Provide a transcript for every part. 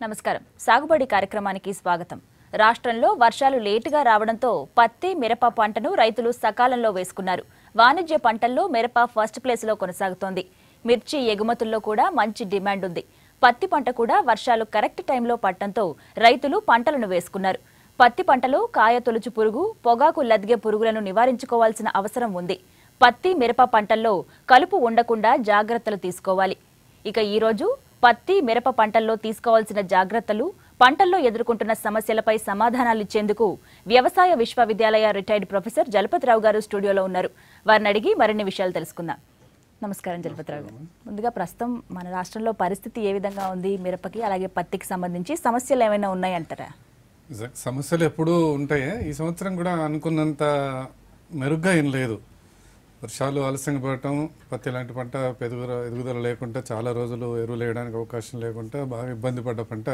నమస్కారం సాగుబడి కార్యక్రమానికి స్వాగతం రాష్ట్రంలో వర్షాలు లేటుగా రావడంతో పత్తి మిరప పంటను రైతులు సకాలంలో వేసుకున్నారు వాణిజ్య పంటల్లో మిరప ఫస్ట్ ప్లేస్లో కొనసాగుతోంది మిర్చి ఎగుమతుల్లో కూడా మంచి డిమాండ్ ఉంది పత్తి పంట కూడా వర్షాలు కరెక్ట్ టైంలో పట్టడంతో రైతులు పంటలను వేసుకున్నారు పత్తి పంటలో కాయ తొలుచు పురుగు పొగాకు లద్గే పురుగులను నివారించుకోవాల్సిన అవసరం ఉంది పత్తి మిరప పంటల్లో కలుపు ఉండకుండా జాగ్రత్తలు తీసుకోవాలి ఇక ఈ రోజు పత్తి మిరప పంటల్లో తీసుకోవాల్సిన జాగ్రత్తలు పంటల్లో ఎదుర్కొంటున్న సమస్యలపై సమాధానాలు ఇచ్చేందుకు వ్యవసాయ విశ్వవిద్యాలయ రిటైర్డ్ ప్రొఫెసర్ జలపతిరావు గారు స్టూడియోలో ఉన్నారు వారిని అడిగి మరిన్ని విషయాలు తెలుసుకుందాం నమస్కారం జలపతిరావు గారు ముందుగా ప్రస్తుతం మన రాష్ట్రంలో పరిస్థితి ఏ విధంగా ఉంది మిరపకి అలాగే పత్తికి సంబంధించి సమస్యలు ఏమైనా ఉన్నాయంటారా నిజం- సమస్యలు ఎప్పుడూ ఉంటాయి ఈ సంవత్సరం కూడా అనుకున్నంత మెరుగ్గా ఏం లేదు వర్షాలు ఆలస్యంగా పడటం పత్తి లాంటి పంట పెరుగుదల ఎదుగుదల లేకుండా చాలా రోజులు ఎరువులు వేయడానికి అవకాశం లేకుండా బాగా ఇబ్బంది పడ్డ పంట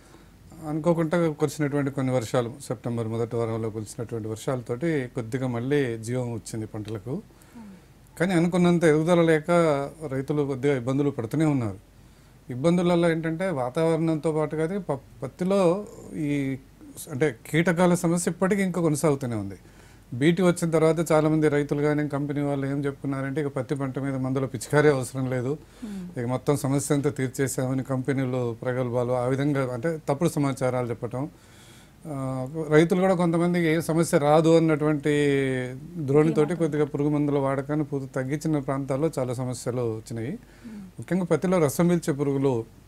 అనుకోకుండా కురిసినటువంటి కొన్ని వర్షాలు సెప్టెంబర్ మొదటి వారంలో కురిసినటువంటి వర్షాలతోటి కొద్దిగా మళ్ళీ జీవం వచ్చింది పంటలకు కానీ అనుకున్నంత ఎదుగుదల లేక రైతులు కొద్దిగా ఇబ్బందులు పడుతూనే ఉన్నారు ఇబ్బందులలో ఏంటంటే వాతావరణంతో పాటు కాదు ప- పత్తిలో ఈ అంటే కీటకాల సమస్య ఇప్పటికీ ఇంకా కొనసాగుతూనే ఉంది బీటీ వచ్చిన తర్వాత చాలామంది రైతులు కానీ కంపెనీ వాళ్ళు ఏం చెప్పుకున్నారంటే ఇక పత్తి పంట మీద మందుల పిచికారే అవసరం లేదు ఇక మొత్తం సమస్య అంతా తీర్చేసామని కంపెనీలు ప్రగల్భాలు ఆ విధంగా అంటే తప్పుడు సమాచారాలు చెప్పటం ఆ, రైతులు కూడా కొంతమంది ఏ సమస్య రాదు అన్నటువంటి ద్రోణితోటి కొద్దిగా పురుగు మందుల వాడకాన్ని పూర్తి తగ్గించిన ప్రాంతాల్లో చాలా సమస్యలు వచ్చినాయి ముఖ్యంగా పత్తిలో రసం పీల్చే పురుగులు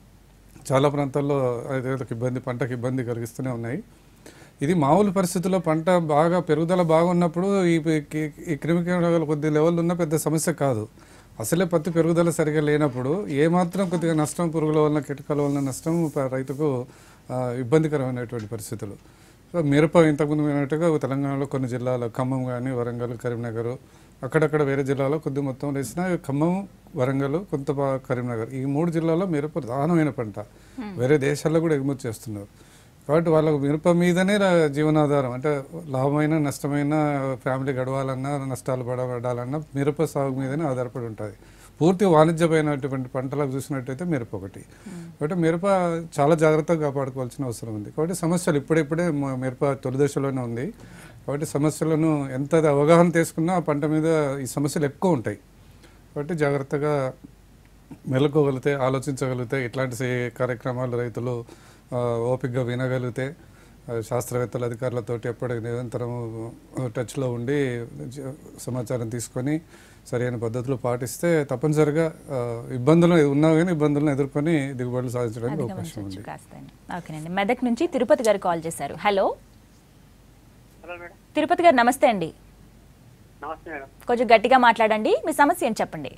చాలా ప్రాంతాల్లో రైతులకు ఇబ్బంది పంటకు ఇబ్బంది కలిగిస్తూనే ఉన్నాయి ఇది మామూలు పరిస్థితుల్లో పంట బాగా పెరుగుదల బాగున్నప్పుడు ఈ ఈ- ఈ క్రిమికీటకాలు కొద్ది లెవెల్ ఉన్న పెద్ద సమస్య కాదు అసలే పత్తి పెరుగుదల సరిగా లేనప్పుడు ఏమాత్రం కొద్దిగా నష్టం పురుగుల వలన కీటకాల వలన నష్టం ప- రైతుకు ఆ, ఇబ్బందికరమైనటువంటి పరిస్థితులు సో మిరప ఇంతకుముందు విన్నట్టుగా తెలంగాణలో కొన్ని జిల్లాలు ఖమ్మం కానీ వరంగల్ కరీంనగర్ అక్కడక్కడ వేరే జిల్లాలో కొద్ది మొత్తం వేసిన ఖమ్మం వరంగల్ కొంత బా- కరీంనగర్ ఈ మూడు జిల్లాల్లో మిరప ప్రధానమైన పంట వేరే దేశాల్లో కూడా ఎగుమతి చేస్తున్నారు కాబట్టి వాళ్ళకు మిరప మీదనే రా- జీవనాధారం అంటే లాభమైన నష్టమైన ఫ్యామిలీ గడవాలన్నా నష్టాలు పడబడాలన్నా మిరప సాగు మీదనే ఆధారపడి ఉంటుంది పూర్తి వాణిజ్యమైనటువంటి పంటలకు చూసినట్టయితే మిరప ఒకటి కాబట్టి మిరప చాలా జాగ్రత్తగా కాపాడుకోవాల్సిన అవసరం ఉంది కాబట్టి సమస్యలు ఇప్పుడిప్పుడే మ- మిరప తొలి దశలోనే ఉంది కాబట్టి సమస్యలను ఎంత అవగాహన తీసుకున్నా ఆ పంట మీద ఈ సమస్యలు ఎక్కువ ఉంటాయి కాబట్టి జాగ్రత్తగా మెలకోగలిగితే ఆలోచించగలిగితే ఇట్లాంటి సే- కార్యక్రమాలు రైతులు ఆ, ఓపికగా వినగలిగితే ఆ, శాస్త్రవేత్తల అధికారులతోటి ఎప్పటికీ నిరంతరం టచ్లో ఉండి జ- సమాచారం తీసుకొని సరైన పద్ధతులు పాటిస్తే తప్పనిసరిగా ఆ, ఇబ్బందులు ఉన్నా కానీ ఇబ్బందులను ఎదుర్కొని దిగుబడులు సాధించడానికి అవకాశం ఉంది కాస్త ఓకేనండి మెదక్ నుంచి తిరుపతి గారు కాల్ చేశారు హలో హలో మేడం తిరుపతి గారు నమస్తే అండి నమస్తే మేడం కొంచెం గట్టిగా మాట్లాడండి మీ సమస్య ఏంటి చెప్పండి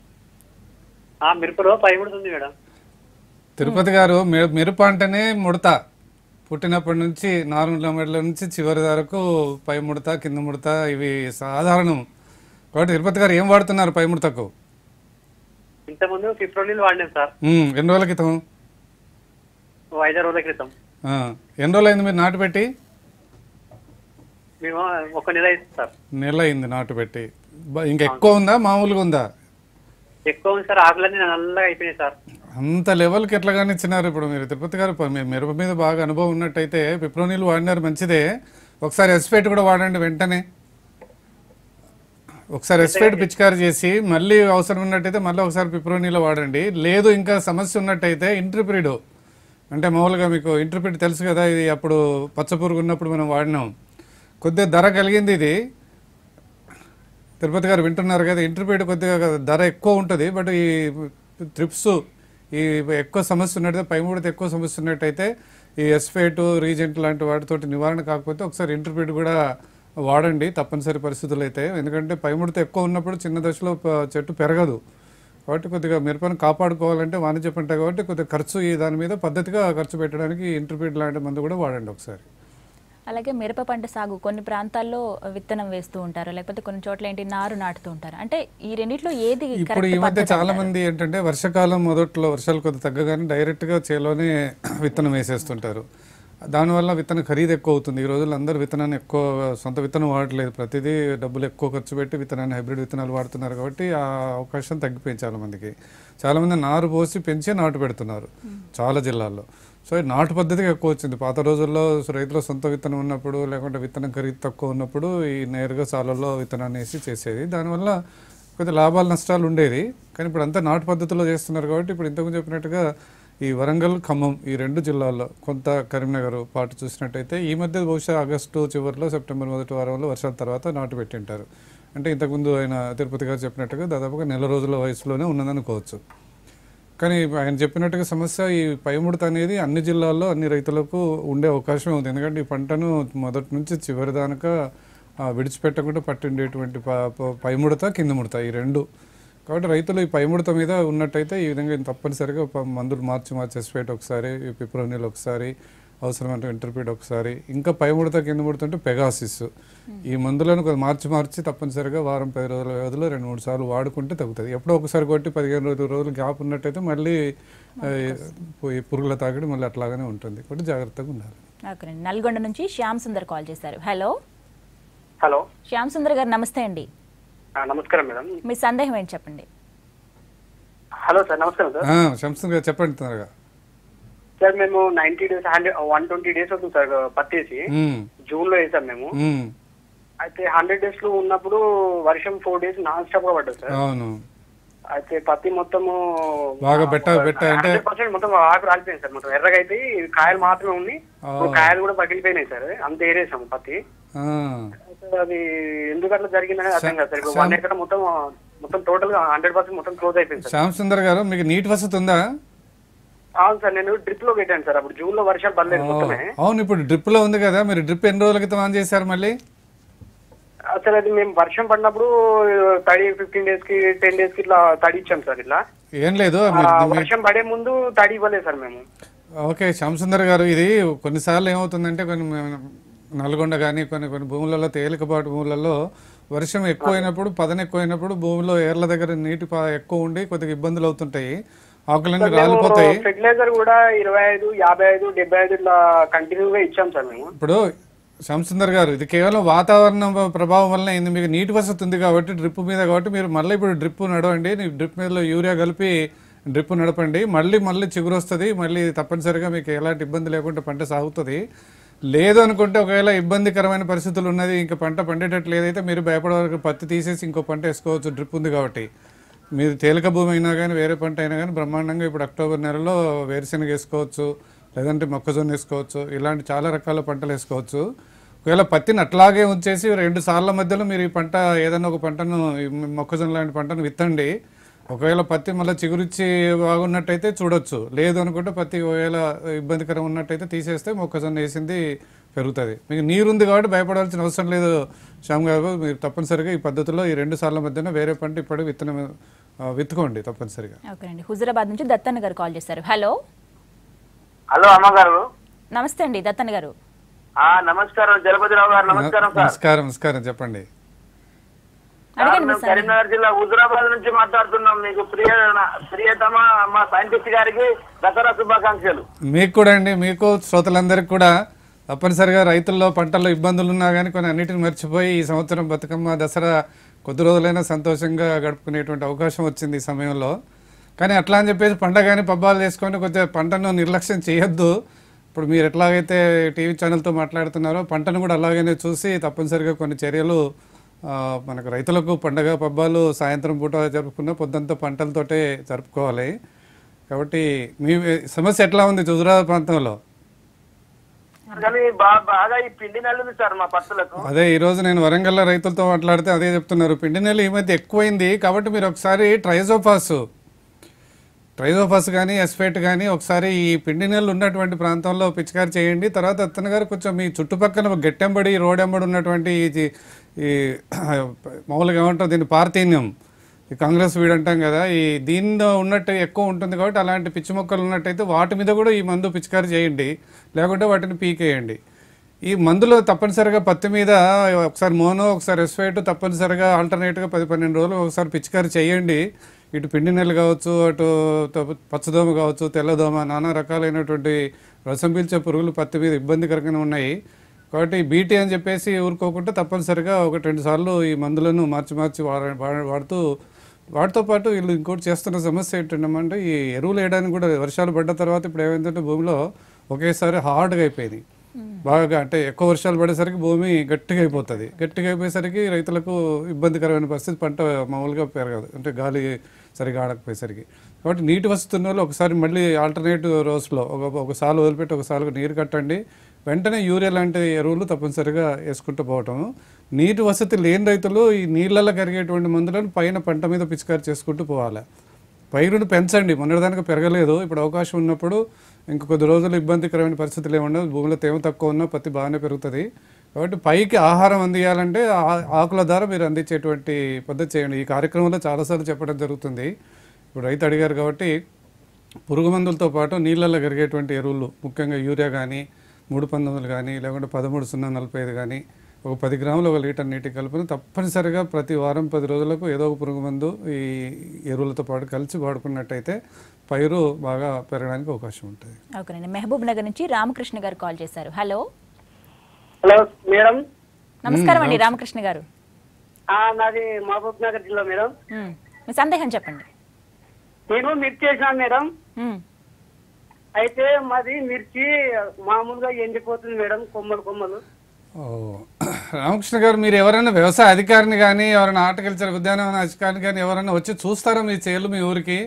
ఆ మిరపలో పై కూడా ఉంది మేడం తిరుపతి గారు మిర- మిరప అంటేనే ముడత పుట్టినప్పటి నుంచి నాలుగు కిలోమీటర్ల నుంచి చివరి వరకు పై ముడత కింద ముడత ఇవి సాధారణం కాబట్టి తిరుపతి గారు ఏం వాడుతున్నారు పై ముడతకు ఇంతకుముందు ఫిఫ్రోనిల్ వాడినాం సార్ ఉమ్, ఎన్ని రోజుల క్రితం ఓ ఐదారు రోజుల క్రితం ఆ, ఎన్ని రోజులు అయింది మీరు నాటు పెట్టి మేము ఒక నెల అయింది సార్ నెల అయింది నాటు పెట్టి బ- ఇంకా ఎక్కువ ఉందా మామూలుగా ఉందా ఎక్కువ ఉంది సార్ ఆకులన్నీ నల్లగా అయిపోయినాయి సార్ అంత లెవెల్కి ఎట్లా కానిచ్చినారు ఇప్పుడు మీరు తిరుపతి గారు ప- మీ మిరప మీద బాగా అనుభవం ఉన్నట్టయితే పిప్రోనీలు వాడినారు మంచిదే ఒకసారి ఎస్పేట్ కూడా వాడండి వెంటనే ఒకసారి ఎస్పేట్ పిచికారి చేసి మళ్ళీ అవసరం ఉన్నట్టయితే మళ్ళీ ఒకసారి పిప్రోనీలో వాడండి లేదు ఇంకా సమస్య ఉన్నట్టయితే ఇంటర్ప్రిడ్ అంటే మామూలుగా మీకు ఇంటర్ప్రిడ్ తెలుసు కదా ఇది అప్పుడు పచ్చపురుగు ఉన్నప్పుడు మనం వాడినాం కొద్దిగా ధర కలిగింది ఇది తిరుపతి గారు వింటున్నారు కదా ఇంటర్మీడియట్ కొద్దిగా ధర ఎక్కువ ఉంటుంది బట్ ఈ ట్రిప్స్ ఈ ఎక్కువ సమస్య ఉన్నట్టయితే పై మూడత ఎక్కువ సమస్య ఉన్నట్టయితే ఈ ఎస్ఫేట్ రీజెంట్ లాంటి వాటితోటి నివారణ కాకపోతే ఒకసారి ఇంటర్మీడియట్ కూడా వాడండి తప్పనిసరి పరిస్థితులు అయితే ఎందుకంటే పై ముడత ఎక్కువ ఉన్నప్పుడు చిన్న దశలో ప- చెట్టు పెరగదు కాబట్టి కొద్దిగా మిరపను కాపాడుకోవాలంటే వాణిజ్య పంట కాబట్టి కొద్దిగా ఖర్చు ఈ దాని మీద పద్ధతిగా ఖర్చు పెట్టడానికి ఇంటర్మీడియట్ లాంటి మందు కూడా వాడండి ఒకసారి అలాగే మిరప పంట సాగు కొన్ని ప్రాంతాల్లో విత్తనం వేస్తూ ఉంటారు లేకపోతే కొన్ని చోట్ల ఏంటి నారు నాటుతూ ఉంటారు అంటే ఈ రెండిట్లో ఏది ఇప్పుడు correct ఈ మధ్య పద్ధతి చాలా అంటారు? మంది ఏంటంటే వర్షాకాలం మొదట్లో వర్షాలు కొద్ది తగ్గగానే డైరెక్ట్ గా చేలోనే విత్తనం వేసేస్తుంటారు దానివల్ల విత్తన ఖరీదు ఎక్కువ అవుతుంది ఈ రోజుల్లో అందరూ విత్తనాన్ని ఎక్కువ సొంత విత్తనం వాడట్లేదు ప్రతిదీ డబ్బులు ఎక్కువ ఖర్చు పెట్టి విత్తనాన్ని హైబ్రిడ్ విత్తనాలు వాడుతున్నారు కాబట్టి ఆ అవకాశం తగ్గిపోయింది చాలా మందికి చాలా మంది నారు పోసి పెంచి నాటు పెడుతున్నారు చాలా జిల్లాల్లో సో ఈ నాటు పద్ధతికి ఎక్కువ వచ్చింది పాత రోజుల్లో రైతుల సొంత విత్తనం ఉన్నప్పుడు లేకుంటే విత్తనం ఖరీదు తక్కువ ఉన్నప్పుడు ఈ నేరుగా సాలలో విత్తనాన్ని వేసి చేసేది దానివల్ల కొద్ది లాభాలు నష్టాలు ఉండేది కానీ ఇప్పుడు అంతా నాటు పద్ధతిలో చేస్తున్నారు కాబట్టి ఇప్పుడు ఇంతకు చెప్పినట్టుగా ఈ వరంగల్ ఖమ్మం ఈ రెండు జిల్లాల్లో కొంత కరీంనగర్ పాటు చూసినట్టయితే ఈ మధ్య బహుశా ఆగస్టు చివరిలో సెప్టెంబర్ మొదటి వారంలో వర్షాల తర్వాత నాటు పెట్టింటారు అంటే ఇంతకుముందు ఆయన తిరుపతి గారు చెప్పినట్టుగా దాదాపుగా నెల రోజుల వయసులోనే ఉన్నదనుకోవచ్చు కానీ ఆయన చెప్పినట్టుగా సమస్య ఈ పైముడత అనేది అన్ని జిల్లాల్లో అన్ని రైతులకు ఉండే అవకాశం ఉంది ఎందుకంటే ఈ పంటను మొదటి నుంచి చివరి దాకా ఆ, విడిచిపెట్టకుండా పట్టిండేటువంటి ప- ప- పైముడత కింద ముడత ఈ రెండు కాబట్టి రైతులు ఈ పైముడత మీద ఉన్నట్టయితే ఈ విధంగా తప్పనిసరిగా ప- మందులు మార్చి మార్చి ఎస్పేట్ ఒకసారి ఈ పిప్రోనిల్ ఒకసారి అవసరమైన ఇంటర్పీట్ ఒకసారి ఇంకా పై ముడత కింద ముడత అంటే పెగాసిస్ ఈ మందులను కొంచెం మార్చి మార్చి తప్పనిసరిగా వారం పది రోజుల వ్యవధిలో రెండు మూడు సార్లు వాడుకుంటే తగ్గుతుంది ఎప్పుడో ఒకసారి కొట్టి పదిహేను రోజుల రోజులు గ్యాప్ ఉన్నట్టయితే మళ్ళీ ఆ, ఈ పురుగుల తాకిడి మళ్ళీ అట్లాగానే ఉంటుంది కాబట్టి జాగ్రత్తగా ఉండాలి ఓకేనండి నల్గొండ నుంచి శ్యామ్ సుందర్ కాల్ చేశారు హలో హలో శ్యామ్ సుందర్ గారు నమస్తే అండి ఆ, నమస్కారం మేడం మీ సందేహం ఏంటి చెప్పండి హలో సార్ నమస్కారం సార్ ఆ, శంసన్ గారు చెప్పండి తొందరగా సార్ మేము ninety days hundred one twenty days అవుతుంది సార్ పత్తేసి ఉమ్, జూన్ లో వేసాం మేము ఉమ్, అయితే హండ్రెడ్ డేస్ లో ఉన్నప్పుడు వర్షం ఫోర్ డేస్ నాన్ స్టాప్ గా పడ్డది సార్ అవును అయితే పత్తి మొత్తము బాగా బెట్ట బెట్ట అంటే హండ్రెడ్ పర్సెంట్ మొత్తం ఆకు రాలిపోయింది సార్ మొత్తం ఎర్రగా అయితే ఈ కాయలు మాత్రమే ఉంది ఆ. ఇప్పుడు కాయలు కూడా పగిలిపోయినాయి సార్ అంత ఏరేసాము పత్తి ఆ, అయితే అది ఎందుకు అట్లా జరిగిందని అర్థం కాదు సార్ ఇప్పుడు వన్ ఎకర్ మొత్తం మొత్తం టోటల్ గా హండ్రెడ్ పర్సెంట్ మొత్తం క్లోజ్ అయిపోయింది సార్ శ్యామ్ సుందర్ గారు మీకు నీటి వసతి ఉందా అవును సార్ నేను డ్రిప్ లో పెట్టాను సార్ అప్పుడు జూన్ లో వర్షాలు పడలేదు మొత్తమే అవును ఇప్పుడు డ్రిప్ లో ఉంది కదా మీరు డ్రిప్ ఎన్ని రోజుల క్రితం ఆన్ చేశారు మళ్ళీ అసలు అది మేము వర్షం పడినప్పుడు తడి ఫిఫ్టీన్ డేస్ కి టెన్ డేస్ కి ఇట్లా తడి ఇచ్చాం సార్ ఇట్లా ఏం లేదు ఆ, మీరు వర్షం పడే ముందు తడి ఇవ్వలేదు సార్ మేము ఓకే శ్యామసుందర్ గారు ఇది కొన్నిసార్లు ఏమవుతుందంటే కొన్ని నల్గొండ కానీ కొన్ని కొన్ని భూములలో తేలికపాటు భూములలో వర్షం ఎక్కువైనప్పుడు పదన ఎక్కువైనప్పుడు భూమిలో ఏర్ల దగ్గర నీటి పా- ఎక్కువ ఉండి కొద్దిగా ఇబ్బందులు అవుతుంటాయి ఆకులన్నీ రాలిపోతాయి ఫెర్టిలైజర్ కూడా ఇరవై ఐదు యాభై ఐదు డెబ్బై ఐదు ఇట్లా కంటిన్యూగా ఇచ్చాం సార్ మేము ఇప్పుడు శ్యామసుందర్ గారు ఇది కేవలం వాతావరణం ప్రభావం వల్ల అయింది మీకు నీటి వసతి ఉంది కాబట్టి డ్రిప్ మీద కాబట్టి మీరు మళ్ళీ ఇప్పుడు డ్రిప్ నడవండి డ్రిప్ మీద యూరియా కలిపి డ్రిప్ నడపండి మళ్ళీ మళ్ళీ చిగురు వస్తుంది మళ్ళీ తప్పనిసరిగా మీకు ఎలాంటి ఇబ్బంది లేకుండా పంట సాగుతుంది లేదు అనుకుంటే ఒకవేళ ఇబ్బందికరమైన పరిస్థితులు ఉన్నది ఇంకా పంట పండేటట్లు ఏదైతే మీరు భయపడే వరకు పత్తి తీసేసి ఇంకో పంట వేసుకోవచ్చు డ్రిప్ ఉంది కాబట్టి మీరు తేలిక భూమి అయినా కానీ వేరే పంట అయినా కానీ బ్రహ్మాండంగా ఇప్పుడు అక్టోబర్ నెలలో వేరుశెనగ వేసుకోవచ్చు లేదంటే మొక్కజొన్న వేసుకోవచ్చు ఇలాంటి చాలా రకాల పంటలు వేసుకోవచ్చు ఒకవేళ పత్తిని అట్లాగే ఉంచేసి రెండు సార్ల మధ్యలో మీరు ఈ పంట ఏదైనా ఒక పంటను ఈ మొక్కజొన్న లాంటి పంటను విత్తండి ఒకవేళ పత్తి మళ్ళీ చిగురిచ్చి బాగున్నట్టయితే చూడొచ్చు లేదు అనుకుంటే పత్తి ఒకవేళ ఇబ్బందికరం ఉన్నట్టయితే తీసేస్తే మొక్కజొన్న వేసింది పెరుగుతుంది మీకు నీరు ఉంది కాబట్టి భయపడాల్సిన అవసరం లేదు శ్యామ్ గారు మీరు తప్పనిసరిగా ఈ పద్ధతిలో ఈ రెండు సార్ల మధ్యన వేరే పంట ఇప్పుడు విత్తనం ఆ, విత్తుకోండి తప్పనిసరిగా ఓకేనండి హుజురాబాద్ నుంచి దత్తన్న గారు కాల్ చేశారు హలో హలో అమ్మగారు నమస్తే అండి దత్తన్న గారు ఆ నమస్కారం జలపతిరావు గారు నమస్కారం సార్ నమస్కారం నమస్కారం చెప్పండి అడగండి మీ మేము సందేహం. కరీంనగర్ జిల్లా హుజురాబాద్ నుంచి మాట్లాడుతున్నాం మీకు ప్రియ ప్రియతమ మా సైంటిస్ట్ గారికి దసరా శుభాకాంక్షలు మీకు కూడా అండి మీకు శ్రోతలందరికీ కూడా తప్పనిసరిగా రైతుల్లో పంటల్లో ఇబ్బందులు ఉన్నా కానీ కొన్ని అన్నిటిని మర్చిపోయి ఈ సంవత్సరం బతుకమ్మ దసరా కొద్ది రోజులైనా సంతోషంగా గడుపుకునేటువంటి అవకాశం వచ్చింది ఈ సమయంలో కానీ అట్లా అని చెప్పేసి పంట కానీ పబ్బాలు చేసుకొని కొంచెం పంటను నిర్లక్ష్యం చేయొద్దు ఇప్పుడు మీరు ఎట్లాగైతే టీవీ ఛానల్తో మాట్లాడుతున్నారో పంటను కూడా అలాగనే చూసి తప్పనిసరిగా కొన్ని చర్యలు ఆ, మనకు రైతులకు పండగ పబ్బాలు సాయంత్రం పూట జరుపుకున్న పొద్దంతా పంటలతోటే జరుపుకోవాలి కాబట్టి మీ సమస్య ఎట్లా ఉంది హుజురాబాద్ ప్రాంతంలో కానీ బా- బాగా ఈ పిండి నల్లుంది సార్ మా పత్తులకు అదే ఈ రోజు నేను వరంగల్ రైతులతో మాట్లాడితే అదే చెప్తున్నారు పిండి నెల ఈ మధ్య ఎక్కువైంది కాబట్టి మీరు ఒకసారి ట్రైజోఫాస్ ట్రైజోఫాస్ కానీ ఎస్ఫేట్ కానీ ఒకసారి ఈ పిండి నెలలు ఉన్నటువంటి ప్రాంతంలో పిచికారి చేయండి తర్వాత అతను గారు కొంచెం మీ చుట్టుపక్కల గట్టెంబడి రోడెంబడి ఉన్నటువంటి ఈ జీ- ఈ మామూలుగా ఏమంటారు దీన్ని పార్థీన్యం ఈ కాంగ్రెస్ వీడు అంటాం కదా ఈ దీనిలో ఉన్నట్టు ఎక్కువ ఉంటుంది కాబట్టి అలాంటి పిచ్చి మొక్కలు ఉన్నట్టయితే వాటి మీద కూడా ఈ మందు పిచికారి చేయండి లేకుంటే వాటిని పీకేయండి ఈ మందులు తప్పనిసరిగా పత్తి మీద ఒకసారి మోనో ఒకసారి ఎస్ఫైట్ తప్పనిసరిగా ఆల్టర్నేట్గా పది పన్నెండు రోజులు ఒకసారి పిచికారి చేయండి ఇటు పిండి నెల కావచ్చు అటు త- పచ్చదోమ కావచ్చు తెల్లదోమ నానా రకాలైనటువంటి రసం పీల్చే పురుగులు పత్తి మీద ఇబ్బందికరంగానే ఉన్నాయి కాబట్టి బీటీ అని చెప్పేసి ఊరుకోకుండా తప్పనిసరిగా ఒకటి రెండు సార్లు ఈ మందులను మార్చి మార్చి వాడ- వాడ- వాడుతూ వాటితో పాటు వీళ్ళు ఇంకోటి చేస్తున్న సమస్య ఏంటంటే ఈ ఎరువులు వేయడానికి కూడా వర్షాలు పడ్డ తర్వాత ఇప్పుడు ఏమైందంటే భూమిలో ఒకేసారి హార్డ్గా అయిపోయింది బాగా అంటే ఎక్కువ వర్షాలు పడేసరికి భూమి గట్టిగా అయిపోతుంది గట్టిగా అయిపోయేసరికి రైతులకు ఇబ్బందికరమైన పరిస్థితి పంట మామూలుగా పెరగదు అంటే గాలి సరిగా ఆడకపోయేసరికి కాబట్టి నీటి వసతి ఉన్న వాళ్ళు ఒకసారి మళ్ళీ ఆల్టర్నేటివ్ రోస్లో ఒక ఒకసారి వదిలిపెట్టి ఒకసారి నీరు కట్టండి వెంటనే యూరియా లాంటి ఎరువులు తప్పనిసరిగా వేసుకుంటూ పోవటం నీటి వసతి లేని రైతులు ఈ నీళ్ళల్లో కరిగేటువంటి మందులను పైన పంట మీద పిచికారి చేసుకుంటూ పోవాలి పైరును పెంచండి మొన్నటిదానికి పెరగలేదు ఇప్పుడు అవకాశం ఉన్నప్పుడు ఇంక కొద్ది రోజులు ఇబ్బందికరమైన పరిస్థితులు ఏమన్నా భూమిలో తేమ తక్కువ ఉన్నా పత్తి బాగానే పెరుగుతుంది కాబట్టి పైకి ఆహారం అందియాలంటే ఆ- ఆకుల ద్వారా మీరు అందించేటువంటి పద్ధతి చేయండి ఈ కార్యక్రమంలో చాలాసార్లు చెప్పడం జరుగుతుంది ఇప్పుడు రైతు అడిగారు కాబట్టి పురుగు మందులతో పాటు నీళ్ళల్లో కరిగేటువంటి ఎరువులు ముఖ్యంగా యూరియా కానీ మూడు పంతొమ్మిది కానీ లేకుంటే పదమూడు సున్నా నలభై ఐదు కానీ ఒక పది గ్రాములు ఒక లీటర్ నీటి కలుపుని తప్పనిసరిగా ప్రతి వారం పది రోజులకు ఏదో ఒక పురుగు మందు ఈ ఎరువులతో పాటు కలిసి వాడుకున్నట్టయితే పైరు బాగా పెరగడానికి అవకాశం ఉంటుంది ఓకేనండి మహబూబ్ నగర్ నుంచి రామకృష్ణ గారు కాల్ చేశారు హలో హలో మేడం నమస్కారం అండి రామకృష్ణ గారు ఆ, నాది మహబూబ్ నగర్ జిల్లా మేడం మ్మ్. మీ సందేహం చెప్పండి నేను మిర్చి చేసినాను మేడం మ్మ్. అయితే మాది మిర్చి మామూలుగా ఎండిపోతుంది మేడం కొమ్మలు కొమ్మలు ఓ, రామకృష్ణ గారు మీరు ఎవరైనా వ్యవసాయ అధికారిని కానీ ఎవరైనా హార్టికల్చర్ ఉద్యానవన అధికారిని కానీ ఎవరైనా వచ్చి చూస్తారా మీ చేలు మీ ఊరికి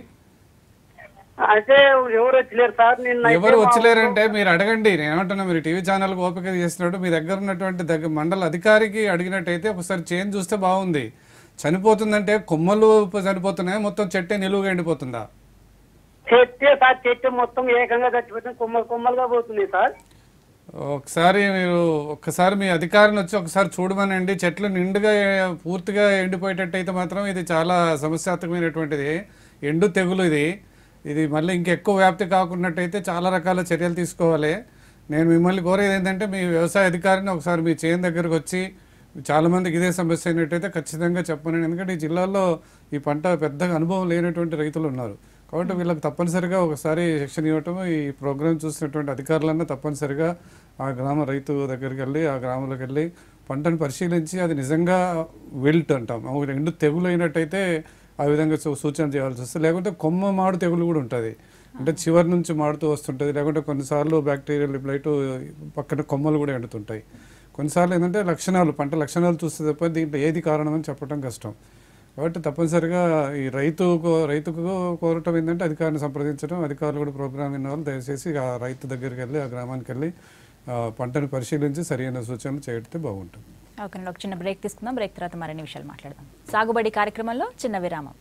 అయితే ఎవరు వచ్చలేరు సార్ నిన్న అయితే ఎవరు మా వచ్చలేరంటే మీరు అడగండి నేను ఏమంటున్నా మీరు టీవీ ఛానల్ ఓపిక చేసినట్టు మీ దగ్గర ఉన్నటువంటి దగ్గర మండల అధికారికి అడిగినట్టయితే ఒకసారి చేంజ్ చూస్తే బాగుంది చనిపోతుందంటే కొమ్మలు చనిపోతున్నాయి మొత్తం చెట్టే నిలువుగా ఎండిపోతుందా చెట్టే సార్ చెట్టు మొత్తం ఏకంగా చచ్చిపోతుంది కొమ్మలు కొమ్మలుగా పోతుంది సార్ ఒకసారి మీరు ఒక్కసారి మీ అధికారిని వచ్చి ఒకసారి చూడమనండి చెట్లు నిండుగా ఏ- పూర్తిగా ఎండిపోయేటట్టు అయితే మాత్రం ఇది చాలా సమస్యాత్మకమైనటువంటిది ఎండు తెగులు ఇది ఇది మళ్ళీ ఇంకెక్కువ వ్యాప్తి కాకున్నట్టయితే చాలా రకాల చర్యలు తీసుకోవాలి నేను మిమ్మల్ని కోరేది ఏంటంటే మీ వ్యవసాయ అధికారిని ఒకసారి మీ చేను దగ్గరకు వచ్చి చాలా మందికి ఇదే సమస్య అయినట్టయితే ఖచ్చితంగా చెప్పనండి ఎందుకంటే ఈ జిల్లాలో ఈ పంట పెద్దగా అనుభవం లేనటువంటి రైతులు ఉన్నారు కాబట్టి వీళ్ళకి తప్పనిసరిగా ఒకసారి శిక్షణ ఇవ్వటం ఈ ప్రోగ్రాం చూసినటువంటి అధికారులన్నా తప్పనిసరిగా ఆ గ్రామ రైతు దగ్గరికి వెళ్ళి ఆ గ్రామంలోకి వెళ్ళి పంటను పరిశీలించి అది నిజంగా విల్ట్ అంటాం ఆ ఎండు తెగులు అయినట్టయితే ఆ విధంగా సూ- సూచన చేయాల్సి వస్తుంది లేకుంటే కొమ్మ మాడు తెగులు కూడా ఉంటుంది అంటే చివరి నుంచి మాడుతూ వస్తుంటుంది లేకుంటే కొన్నిసార్లు బ్యాక్టీరియల్ బ్లైట్ పక్కన కొమ్మలు కూడా ఎండుతుంటాయి కొన్నిసార్లు ఏంటంటే లక్షణాలు పంట లక్షణాలు చూస్తే తప్ప దీంట్లో ఏది కారణం అని చెప్పడం కష్టం కాబట్టి తప్పనిసరిగా ఈ రైతు రైతుకు కోరటం ఏంటంటే అధికారిని సంప్రదించడం అధికారులు కూడా ప్రోగ్రామ్ విన్న వాళ్ళు దయచేసి ఆ రైతు దగ్గరికి వెళ్ళి ఆ గ్రామానికి వెళ్ళి ఆ, పంటను పరిశీలించి సరైన సూచనలు చేయడితే బాగుంటుంది ఓకేనండి ఒక చిన్న బ్రేక్ తీసుకుందాం బ్రేక్ తర్వాత మరిన్ని విషయాలు మాట్లాడదాం సాగుబడి కార్యక్రమంలో చిన్న విరామం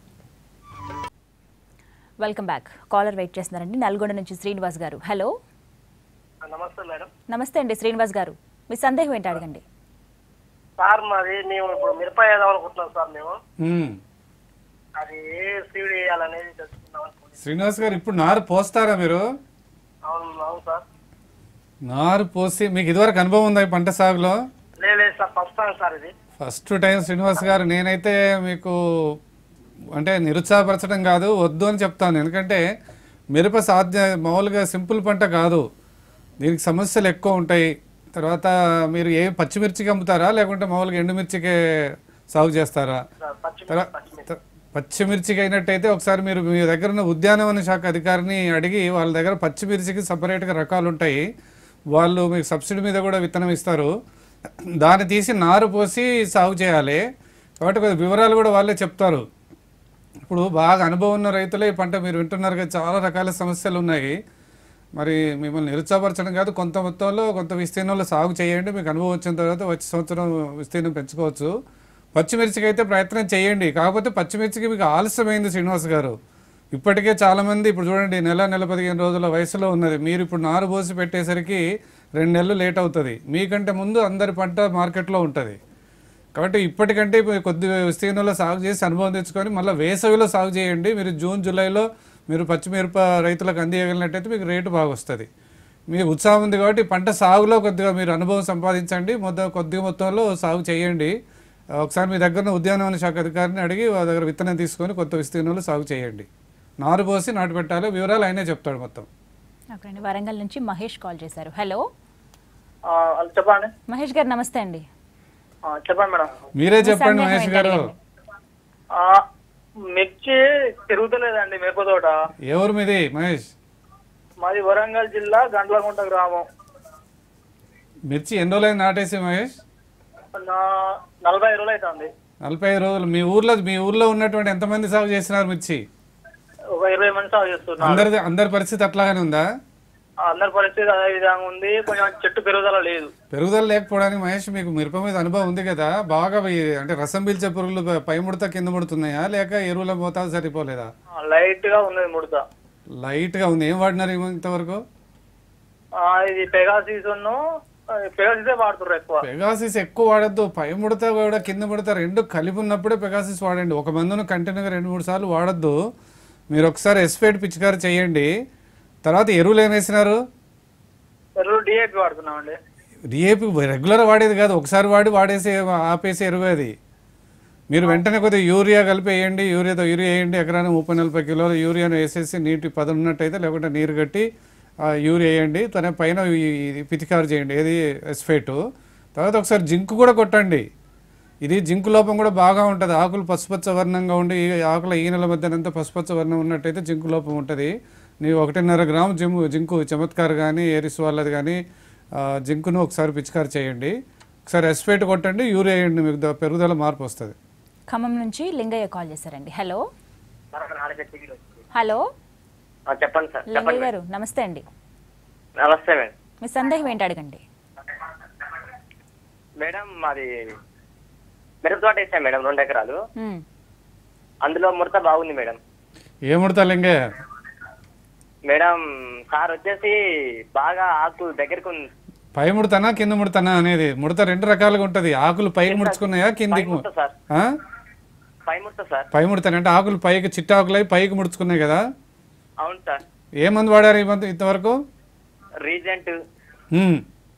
వెల్కమ్ బ్యాక్ కాలర్ వెయిట్ చేస్తున్నారండి నల్గొండ నుంచి శ్రీనివాస్ గారు హలో నమస్తే మేడం నమస్తే అండి శ్రీనివాస్ గారు మీ సందేహం ఏంటి అడగండి సార్ మాది మేము ఇప్పుడు మిరప వేద్దాం అనుకుంటున్నాం సార్ మేము మ్మ్. అది ఏ సీడ్ వేయాలనేది తెలుసుకుందాం అనుకుంటున్నాం శ్రీనివాస్ గారు ఇప్పుడు నారు పోస్తారా మీరు అవును అవును సార్ నారు పోసి మీకు ఇదివరకు అనుభవం ఉందా ఈ పంట సాగులో లేదు లేదు సార్ ఫస్ట్ టైం సార్ ఇది ఫస్ట్ టైం శ్రీనివాస్ గారు నేనైతే మీకు అంటే నిరుత్సాహపరచడం కాదు వద్దు అని చెప్తాను ఎందుకంటే మిరప సాధ్య మామూలుగా సింపుల్ పంట కాదు దీనికి సమస్యలు ఎక్కువ ఉంటాయి తర్వాత మీరు ఏ పచ్చిమిర్చికి అమ్ముతారా లేకుంటే మామూలుగా ఎండుమిర్చికే సాగు చేస్తారా సార్ పచ్చి తర్వా- త- పచ్చిమిర్చికి అయినట్టయితే ఒకసారి మీరు మీ దగ్గర ఉన్న ఉద్యానవన శాఖ అధికారిని అడిగి వాళ్ళ దగ్గర పచ్చిమిర్చికి సపరేట్గా రకాలు ఉంటాయి వాళ్ళు మీకు సబ్సిడీ మీద కూడా విత్తనం ఇస్తారు దాన్ని తీసి నారు పోసి సాగు చేయాలి కాబట్టి కొద్ది వివరాలు కూడా వాళ్ళే చెప్తారు ఇప్పుడు బాగా అనుభవం ఉన్న రైతులే ఈ పంట మీరు వింటున్నారు కదా చాలా రకాల సమస్యలు ఉన్నాయి మరి మిమ్మల్ని నిరుత్సాహపరచడం కాదు కొంత మొత్తంలో కొంత విస్తీర్ణంలో సాగు చేయండి మీకు అనుభవం వచ్చిన తర్వాత వచ్చే సంవత్సరం విస్తీర్ణం పెంచుకోవచ్చు పచ్చిమిర్చికి అయితే ప్రయత్నం చేయండి కాకపోతే పచ్చిమిర్చికి మీకు ఆలస్యమైంది శ్రీనివాస్ గారు ఇప్పటికే చాలామంది ఇప్పుడు చూడండి నెల నెల పదిహేను రోజుల వయసులో ఉన్నది మీరు ఇప్పుడు నారు పోసి పెట్టేసరికి రెండు నెలలు లేట్ అవుతుంది మీకంటే ముందు అందరి పంట మార్కెట్లో ఉంటుంది కాబట్టి ఇప్పటికంటే ఇప్పుడు కొద్ది విస్తీర్ణంలో సాగు చేసి అనుభవం తెచ్చుకొని మళ్ళీ వేసవిలో సాగు చేయండి మీరు జూన్ జూలైలో మీరు పచ్చిమిరప రైతులకు అందియగలిగినట్టయితే మీకు రేటు బాగా వస్తుంది మీకు ఉత్సాహం ఉంది కాబట్టి పంట సాగులో కొద్దిగా మీరు అనుభవం సంపాదించండి మొత్తం కొద్దిగా మొత్తంలో సాగు చేయండి ఒకసారి మీ దగ్గర ఉన్న ఉద్యానవన శాఖ అధికారిని అడిగి వాళ్ళ దగ్గర విత్తనం తీసుకొని కొత్త విస్తీర్ణంలో సాగు చేయండి నారు పోసి నాటు పెట్టాలి వివరాలు ఆయనే చెప్తాడు మొత్తం ఓకే వరంగల్ నుంచి మహేష్ కాల్ చేశారు హలో ఆ, అది చెప్పండి మహేష్ గారు నమస్తే అండి ఆ, చెప్పండి మేడం మీరే మీ చెప్పండి సందేహం మహేష్ ఏంటి గారు అడగండి. ఆ, మిర్చి తిరుగుతలేదండి మిరప తోట ఎవరు మీది మహేష్ మాది వరంగల్ జిల్లా గండ్లగుంట గ్రామం మిర్చి ఎన్ని రోజులైంది నాటేసి మహేష్ నా నలభై రోజులు అవుతుంది నలభై ఐదు రోజులు మీ ఊర్లో మీ ఊర్లో ఉన్నటువంటి ఎంతమంది సాగు చేస్తున్నారు మిర్చి ఒక ఇరవై మంది సాగు చేస్తున్నారు అందరి అందరి పరిస్థితి అట్లాగానే ఉందా ఆ, అందరి పరిస్థితి అదే విధంగా ఉంది కొంచెం చెట్టు పెరుగుదల లేదు పెరుగుదల లేకపోవడానికి మహేష్ మీకు మిరప మీద అనుభవం ఉంది కదా బాగా ఈ- అంటే రసం పీల్చే పురుగులు ప- పై ముడత కింద ముడుతున్నాయా లేక ఎరువుల మోతాదు సరిపోలేదా ఆ, లైట్ గా ఉన్నది ముడత లైట్ గా ఉంది ఏం వాడినారు ఇవి ఇంతవరకు ఆ, ఇది పెగాసీస్ పెగాసీసే వాడుతున్నారు ఎక్కువ పెగాసిస్ ఎక్కువ వాడద్దు పై ముడత కూడా కింద ముడత రెండు కలిపి ఉన్నప్పుడే పెగాసిస్ వాడండి ఒక మందును కంటిన్యూగా రెండు మూడు సార్లు వాడద్దు మీరు ఒకసారి ఎస్పేట్ పిచికారి చేయండి తర్వాత ఎరువులు ఏం వేసినారు ఎరువులు డిఏపి వాడుతున్నామండి డిఏపి రెగ్యులర్ వాడేది కాదు ఒకసారి వాడి వాడేసి ఆపేసి ఎరువు అది మీరు వెంటనే కొద్దిగా యూరియా కలిపి వేయండి యూరియాతో యూరియా వేయండి ఎకరానికి ముప్పై నలభై కిలోల యూరియాను వేసేసి నీటి పదం ఉన్నట్టయితే లేకుంటే నీరు కట్టి ఆ యూరియా వేయండి తన పైన ఈ- ఈ పితికారు చేయండి ఏది ఎస్ఫేటు తర్వాత ఒకసారి జింక్ కూడా కొట్టండి ఇది జింక్ లోపం కూడా బాగా ఉంటుంది ఆకులు పసుపచ్చ వర్ణంగా ఉండి ఈ ఆకుల ఈనెల మధ్యనంతా పసుపచ్చ వర్ణం ఉన్నట్టయితే జింక్ లోపం ఉంటుంది నీవు ఒకటిన్నర గ్రాము జిమ్ జింకు చమత్కార్ కానీ ఏరిస్ వాళ్ళది కానీ ఆ, జింకును ఒకసారి పిచికారి చేయండి ఒకసారి ఎస్ఫేట్ కొట్టండి యూరియా వేయండి మీకు ద- పెరుగుదల మార్పు వస్తుంది ఖమ్మం నుంచి లింగయ్య కాల్ చేశారండి హలో హలో ఆ, చెప్పండి సార్ లింగయ్య గారు నమస్తే అండి నమస్తే మేడం మీ సందేహం ఏంటి అడగండి మేడం మాది మిరప తోట వేసాం మేడం రెండు ఎకరాలు ఉమ్. అందులో ముడత బాగుంది మేడం ఏ ముడతా లింగే మేడం సార్ వచ్చేసి బాగా ఆకు దగ్గరకు ఉంది. పై ముడతనా కింద ముడతనా అనేది ముడత రెండు రకాలుగా ఉంటుంది ఆకులు పైకి ముడుచుకున్నాయా పై కిందికి ము- ముడత సార్ ఆ? పై ముడత సార్ పై ముడతన అంటే ఆకులు పైకి చిట్టాకులై పైకి ముడుచుకున్నాయి కదా అవును సార్ ఏ మందు వాడారు ఈ మందు ఇంతవరకు రీజెంట్ హ్మ్.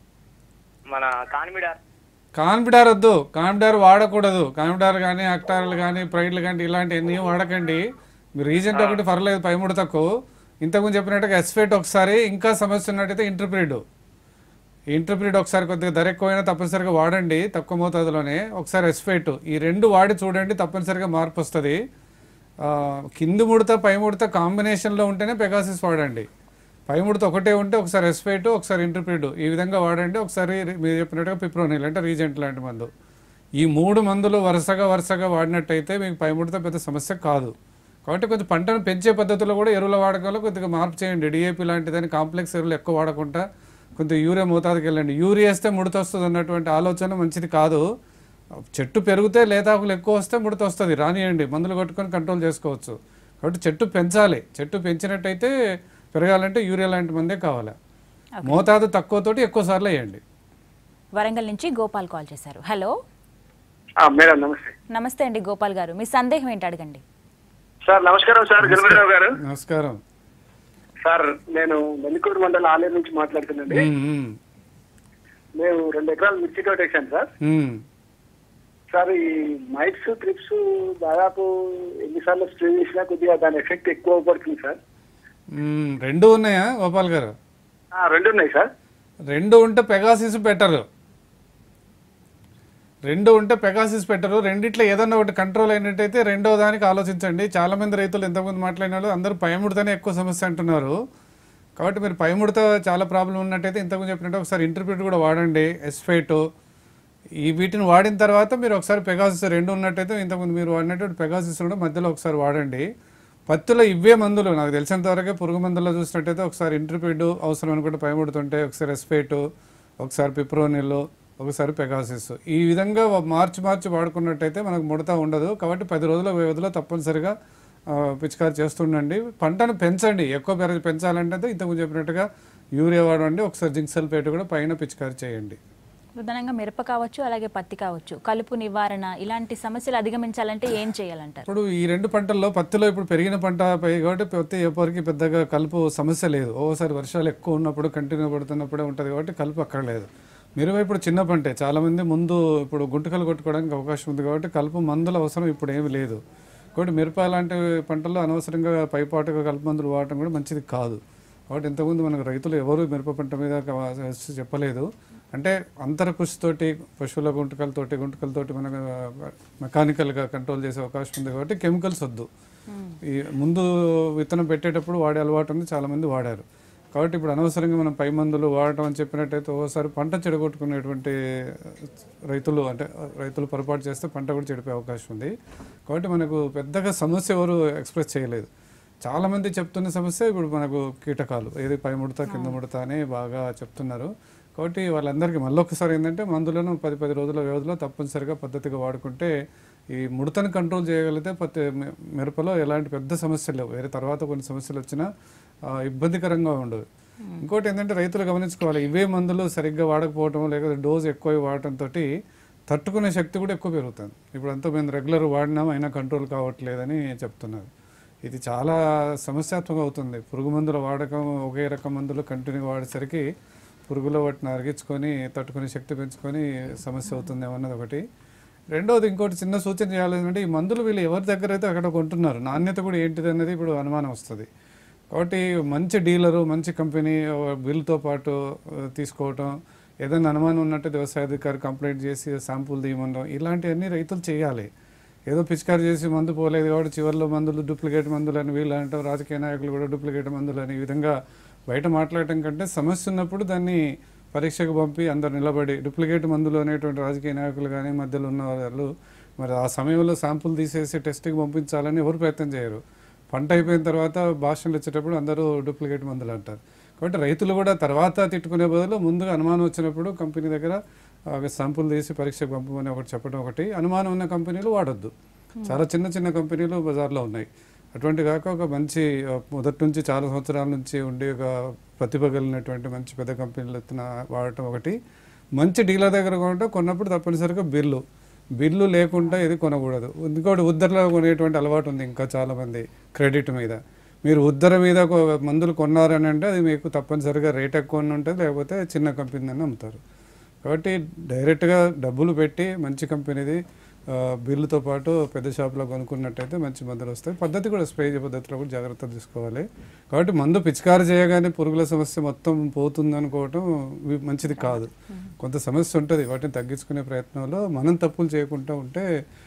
మన కాన్మిడార్ కాన్ఫిడార్ వద్దు కాన్ఫిడార్ వాడకూడదు కాన్ఫిడార్ కానీ అక్టార్లు కానీ ప్రైడ్లు కానీ ఇలాంటి ఎన్ని వాడకండి మీరు రీజెంట్ ఒకటి పర్లేదు పై ముడతకు ఇంతకుముందు చెప్పినట్టుగా ఎస్ఫేట్ ఒకసారి ఇంకా సమస్య ఉన్నట్టయితే ఇంటర్ప్రీడ్ ఇంటర్ప్రీడ్ ఒకసారి కొద్దిగా ధర ఎక్కువైనా తప్పనిసరిగా వాడండి తక్కువ మోతాదులోనే ఒకసారి ఎస్ఫేట్ ఈ రెండు వాడి చూడండి తప్పనిసరిగా మార్పు వస్తుంది ఆ, కింది ముడత పై ముడత కాంబినేషన్లో ఉంటేనే పెగాసిస్ వాడండి పై ముడత ఒకటే ఉంటే ఒకసారి ఎస్ఫేట్ ఒకసారి ఇంటర్ప్రీడ్ ఈ విధంగా వాడండి ఒకసారి రి- మీరు చెప్పినట్టుగా పిప్రోనిల్ అంటే రీజెంట్ లాంటి మందు ఈ మూడు మందులు వరుసగా వరుసగా వాడినట్టయితే మీకు పై ముడత పెద్ద సమస్య కాదు కాబట్టి కొంచెం పంటను పెంచే పద్ధతిలో కూడా ఎరువుల వాడకంలో కొద్దిగా మార్పు చేయండి డిఏపి లాంటిదని కాంప్లెక్స్ ఎరువులు ఎక్కువ వాడకుండా కొంచెం యూరియా మోతాదుకి వెళ్ళండి యూరియా వేస్తే ముడత వస్తుంది అన్నటువంటి ఆలోచన మంచిది కాదు చెట్టు పెరిగితే లేతాకులు ఎక్కువ వస్తే ముడత వస్తుంది రానియండి మందులు కొట్టుకొని కంట్రోల్ చేసుకోవచ్చు కాబట్టి చెట్టు పెంచాలి చెట్టు పెంచినట్టయితే పెరగాలంటే యూరియా లాంటి మందే కావాలి మోతాదు తక్కువతోటి ఎక్కువ సార్లు వేయండి వరంగల్ నుంచి గోపాల్ కాల్ చేశారు హలో మేడం నమస్తే నమస్తే అండి గోపాల్ గారు మీ సందేహం ఏంటి అడగండి సార్ నమస్కారం సార్ గణపతిరావు గారు నమస్కారం సార్ నేను నెల్లికూరు మండలం ఆలయం నుంచి మాట్లాడుతున్నాండి ఉమ్, ఉమ్, మేము రెండు ఎకరాలు మిర్చి తోట వేసాం సార్ ఉమ్. సార్ ఈ మైట్స్ ట్రిప్స్ దాదాపు ఎన్నిసార్లు స్ప్రే చేసినా కొద్దిగా దాని ఎఫెక్ట్ ఎక్కువ పడుతుంది సార్ మ్మ్. రెండు ఉన్నాయా గోపాల్ గారు ఆ, రెండు ఉన్నాయి సార్ రెండు ఉంటే పెగాసిస్ పెట్టరు రెండు ఉంటే పెగాసిస్ పెట్టరు రెండిట్లో ఏదన్నా ఒకటి కంట్రోల్ అయినట్టయితే రెండో దానికి ఆలోచించండి చాలా మంది రైతులు ఎంతమంది మాట్లాడిన వాళ్ళు అందరూ పైముడతనే ఎక్కువ సమస్య అంటున్నారు కాబట్టి మీరు పైముడత చాలా ప్రాబ్లం ఉన్నట్టయితే ఇంతకుముందు చెప్పినట్టు ఒకసారి ఇంటర్ప్రిట్ కూడా వాడండి ఎస్ఫైట్ ఈ వీటిని వాడిన తర్వాత మీరు ఒకసారి పెగాసిస్ రెండు ఉన్నట్టయితే ఇంతకుముందు మీరు వాడినటువంటి పెగాసిస్ కూడా మధ్యలో ఒకసారి వాడండి పత్తిలో ఇవే మందులు నాకు తెలిసినంత వరకే పురుగు మందుల్లో చూసినట్టయితే ఒకసారి ఇంటర్ప్రిడ్ అవసరం అనుకుంటే పైముడుతుంటే ఒకసారి ఎస్ఫైట్ ఒకసారి పిప్రోనిల్ ఒకసారి పెగాసిస్ ఈ విధంగా మార్చి మార్చి వాడుకున్నట్టయితే మనకు ముడత ఉండదు కాబట్టి పది రోజుల వ్యవధిలో తప్పనిసరిగా ఆ, పిచికారి చేస్తుండండి పంటను పెంచండి ఎక్కువ పెరగ పెంచాలంటే ఇంతకుముందు చెప్పినట్టుగా యూరియా వాడండి ఒకసారి జింక్ సల్ఫేట్ కూడా పైన పిచికారి చేయండి ప్రధానంగా మిరప కావచ్చు అలాగే పత్తి కావచ్చు కలుపు నివారణ ఇలాంటి సమస్యలు అధిగమించాలంటే ఏం చేయాలంటారు ఇప్పుడు ఈ రెండు పంటల్లో పత్తిలో ఇప్పుడు పెరిగిన పంట పై కాబట్టి పత్తి ఎప్పటికీ పెద్దగా కలుపు సమస్య లేదు ఓసారి వర్షాలు ఎక్కువ ఉన్నప్పుడు కంటిన్యూ పడుతున్నప్పుడే ఉంటుంది కాబట్టి కలుపు అక్కడ లేదు మిరప ఇప్పుడు చిన్న పంటే చాలామంది ముందు ఇప్పుడు గుంటకలు కొట్టుకోవడానికి అవకాశం ఉంది కాబట్టి కలుపు మందుల అవసరం ఇప్పుడు ఏమీ లేదు కాబట్టి మిరప లాంటి పంటల్లో అనవసరంగా పైపాటుగా కలుపు మందులు వాడటం కూడా మంచిది కాదు కాబట్టి ఇంతకుముందు మనకు రైతులు ఎవరు మిరప పంట మీద క- చెప్పలేదు అంటే అంతర కృషితోటి పశువుల గుంటకలతోటి గుంటకలతోటి మనకు మెకానికల్గా కంట్రోల్ చేసే అవకాశం ఉంది కాబట్టి కెమికల్స్ వద్దు ఈ ముందు విత్తనం పెట్టేటప్పుడు వాడే అలవాటు ఉంది చాలామంది వాడారు కాబట్టి ఇప్పుడు అనవసరంగా మనం పై మందులు వాడటం అని చెప్పినట్టయితే ఓసారి పంట చెడగొట్టుకునేటువంటి రైతులు అంటే రైతులు పొరపాటు చేస్తే పంట కూడా చెడిపోయే అవకాశం ఉంది కాబట్టి మనకు పెద్దగా సమస్య ఎవరు ఎక్స్ప్రెస్ చేయలేదు చాలామంది చెప్తున్న సమస్య ఇప్పుడు మనకు కీటకాలు ఏది పై ముడత కింద ముడత అని బాగా చెప్తున్నారు కాబట్టి వాళ్ళందరికీ మళ్ళొకసారి ఏంటంటే మందులను పది పది రోజుల వ్యవధిలో తప్పనిసరిగా పద్ధతిగా వాడుకుంటే ఈ ముడతను కంట్రోల్ చేయగలిగితే పత్తి మె- మిరపలో ఎలాంటి పెద్ద సమస్యలు లేవు వేరే తర్వాత కొన్ని సమస్యలు వచ్చినా ఆ, ఇబ్బందికరంగా ఉండదు ఇంకోటి ఏంటంటే రైతులు గమనించుకోవాలి ఇవే మందులు సరిగ్గా వాడకపోవటం లేకపోతే డోస్ ఎక్కువ వాడటంతో తట్టుకునే శక్తి కూడా ఎక్కువ పెరుగుతుంది ఇప్పుడు అంతా మేము రెగ్యులర్ వాడినాం అయినా కంట్రోల్ కావట్లేదని చెప్తున్నారు ఇది చాలా సమస్యాత్మకం అవుతుంది పురుగు మందుల వాడకం ఒకే రకం మందులు కంటిన్యూ వాడేసరికి పురుగుల వాటిని అరిగించుకొని తట్టుకునే శక్తి పెంచుకొని సమస్య అవుతుందేమో అన్నది ఒకటి రెండోది ఇంకోటి చిన్న సూచన చేయాలి అంటే ఈ మందులు వీళ్ళు ఎవరి దగ్గర అయితే అక్కడ కొంటున్నారు నాణ్యత కూడా ఏంటిది అనేది ఇప్పుడు అనుమానం వస్తుంది కాబట్టి మంచి డీలరు మంచి కంపెనీ బిల్తో పాటు ఆ, తీసుకోవటం ఏదైనా అనుమానం ఉన్నట్టు వ్యవసాయ అధికారి కంప్లైంట్ చేసి శాంపుల్ తీయమనడం ఇలాంటివన్నీ రైతులు చేయాలి ఏదో పిచికారి చేసి మందు పోలేదు కాబట్టి చివరిలో మందులు డూప్లికేట్ మందులు అని వీళ్ళు అంటారు రాజకీయ నాయకులు కూడా డూప్లికేట్ మందులు అని ఈ విధంగా బయట మాట్లాడటం కంటే సమస్య ఉన్నప్పుడు దాన్ని పరీక్షకు పంపి అందరు నిలబడి డూప్లికేట్ మందులు అనేటువంటి రాజకీయ నాయకులు కానీ మధ్యలో ఉన్న వాళ్ళు మరి ఆ సమయంలో శాంపుల్ తీసేసి టెస్ట్కి పంపించాలని ఎవరు ప్రయత్నం చేయరు పంట అయిపోయిన తర్వాత భాషలు ఇచ్చేటప్పుడు అందరూ డూప్లికేట్ మందులు అంటారు కాబట్టి రైతులు కూడా తర్వాత తిట్టుకునే బదులు ముందుగా అనుమానం వచ్చినప్పుడు కంపెనీ దగ్గర శాంపుల్ తీసి పరీక్షకు పంపమని ఒకటి చెప్పడం ఒకటి అనుమానం ఉన్న కంపెనీలు వాడొద్దు చాలా చిన్న చిన్న కంపెనీలు బజార్లో ఉన్నాయి అటువంటి కాక ఒక మంచి ఆ, మొదటి నుంచి చాలా సంవత్సరాల నుంచి ఉండే ఒక ప్రతిభ కలిగినటువంటి మంచి పెద్ద కంపెనీలు ఎత్తున వాడటం ఒకటి మంచి డీలర్ దగ్గర కొంటే కొన్నప్పుడు తప్పనిసరిగా బిల్లు బిల్లు లేకుండా ఇది కొనకూడదు ఇంకోటి ఉద్దరలో కొనేటువంటి అలవాటు ఉంది ఇంకా చాలామంది క్రెడిట్ మీద మీరు ఉద్దర మీద కొ- మందులు కొన్నారని అంటే అది మీకు తప్పనిసరిగా రేట్ ఎక్కువ అని ఉంటుంది లేకపోతే చిన్న కంపెనీ అని అమ్ముతారు కాబట్టి డైరెక్ట్గా డబ్బులు పెట్టి మంచి కంపెనీది ఆ, బిల్లుతో పాటు పెద్ద షాప్లో కొనుక్కున్నట్టయితే మంచి మందులు వస్తాయి పద్ధతి కూడా స్ప్రే పద్ధతిలో కూడా జాగ్రత్త తీసుకోవాలి కాబట్టి మందు పిచికారి చేయగానే పురుగుల సమస్య మొత్తం పోతుంది అనుకోవటం వి- మంచిది కాదు కొంత సమస్య ఉంటుంది వాటిని తగ్గించుకునే ప్రయత్నంలో మనం తప్పులు చేయకుండా ఉంటే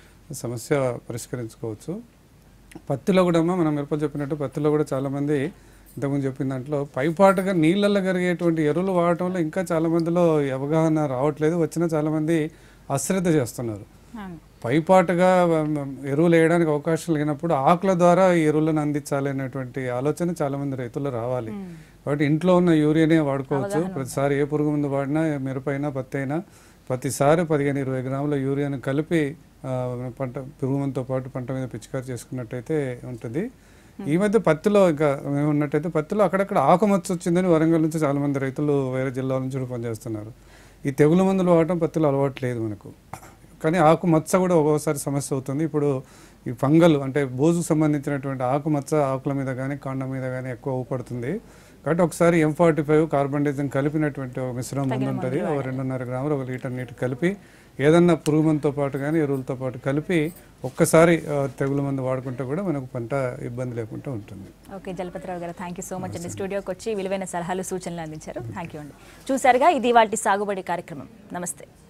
సమస్య పరిష్కరించుకోవచ్చు పత్తిలో కూడా అమ్మ మనం మిరపలు చెప్పినట్టు పత్తిలో కూడా చాలామంది ఇంతకుముందు చెప్పిన దాంట్లో పైపాటుగా నీళ్ళల్లో కరిగేటువంటి ఎరువులు వాడటంలో ఇంకా చాలా మందిలో ఈ అవగాహన రావట్లేదు వచ్చిన చాలామంది అశ్రద్ధ చేస్తున్నారు అవును. పైపాటుగా మ, ఎరువులు వేయడానికి అవకాశం లేనప్పుడు ఆకుల ద్వారా ఈ ఎరువులను అందించాలి అనేటువంటి ఆలోచన చాలా మంది రైతులు రావాలి కాబట్టి ఇంట్లో ఉన్న యూరియానే వాడుకోవచ్చు ప్రతిసారి ఏ పురుగు మందు వాడినా ఏ మిరపైనా పత్తి అయినా ప్రతిసారి పదిహేను ఇరవై గ్రాముల యూరియాను కలిపి ఆ, పంట పురుగు మందుతో పాటు పంట మీద పిచికారి చేసుకున్నట్టయితే ఉంటుంది ఈ మధ్య పత్తిలో ఇంకా మేము ఉన్నట్టయితే పత్తిలో అక్కడక్కడ ఆకుమచ్చ వచ్చిందని వరంగల్ నుంచి చాలా మంది రైతులు వేరే జిల్లాల నుంచి కూడా పనిచేస్తున్నారు ఈ తెగులు మందులు వాడటం పత్తిలో అలవాటు లేదు మనకు కానీ ఆకు మచ్చ కూడా ఒక్కోసారి సమస్య అవుతుంది ఇప్పుడు ఈ ఫంగల్ అంటే బోజుకు సంబంధించినటువంటి ఆకు మచ్చ ఆకుల మీద కానీ కాండం మీద కానీ ఎక్కువ ఊపడుతుంది కాబట్టి ఒకసారి ఎం ఫార్టీ ఫైవ్ కార్బన్ డైజన్ కలిపినటువంటి ఒక మిశ్రమం ముందు ఉంటుంది ఒక రెండున్నర గ్రాములు ఒక లీటర్ నీటి కలిపి ఏదన్నా పురుగు మందుతో పాటు కానీ ఎరువులతో పాటు కలిపి ఒక్కసారి ఆ, తెగులు మందు వాడుకుంటే కూడా మనకు పంట ఇబ్బంది లేకుండా ఉంటుంది ఓకే జలపతిరావు గారు థ్యాంక్ యూ సో మచ్ అండి స్టూడియోకి వచ్చి విలువైన సలహాలు సూచనలు అందించారు థ్యాంక్ యూ అండి చూసారుగా ఇది వాటి సాగుబడి కార్యక్రమం నమస్తే